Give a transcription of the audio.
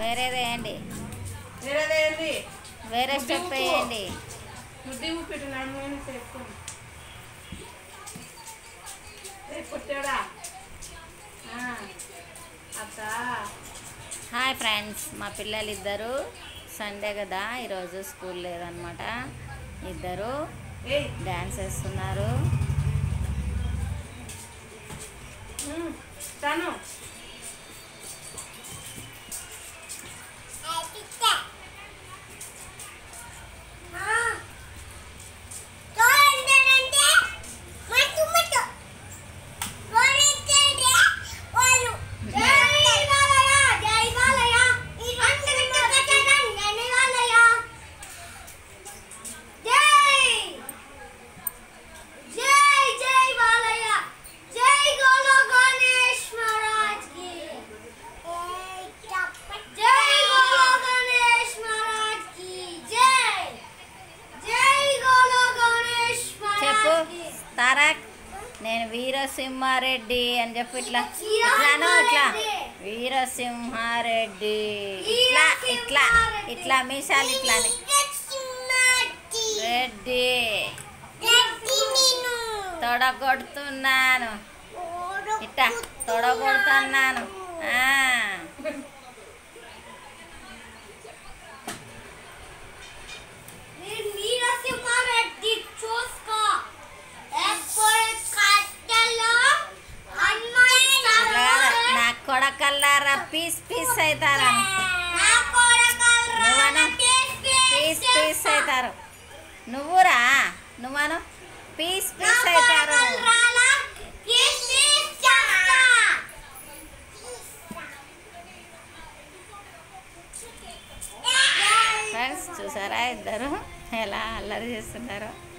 వేరేది వేయండి వేరేదేంది వేరే స్టెప్ వేయండి ముద్ది ఉప్పిట్టు నడుము చేసుకోండి కొట్టాడా అత్త హాయ్ ఫ్రెండ్స్ మా పిల్లలు ఇద్దరు సండే కదా ఈరోజు స్కూల్ లేదనమాట ఇద్దరు ఏయ్ డ్యాన్స్ వేస్తున్నారు ఉమ్, తను జై గోలో గణేష్ మహారాజ్ కి జై జై గోలో గణేష్ చెప్పు మహారాజ్ కి తారక్ నేను వీరసింహారెడ్డి అని చెప్పు ఇట్లా ఇట్లాను ఇట్లా వీరసింహారెడ్డి ఇట్లా ఇట్లా ఇట్లా మీసాలు ఇట్లా అని. రెడ్డి తొడగొడుతున్నాను ఇట్ట తొడగొడుతున్నాను ఆ. నీరసింహారెడ్డి చూసుకో ఎప్పుడు కట్టెలో ఇట్లా కాదు. నా కొడకల్లారా పీస్ పీస్ అవుతారని నువ్వను పీస్ పీస్ అవుతారు నువ్వురా నువ్వను పీస్ పీస్ అవుతారు ఫ్రెండ్స్ చూసారా ఇద్దరు ఎలా అల్లరి చేస్తున్నారు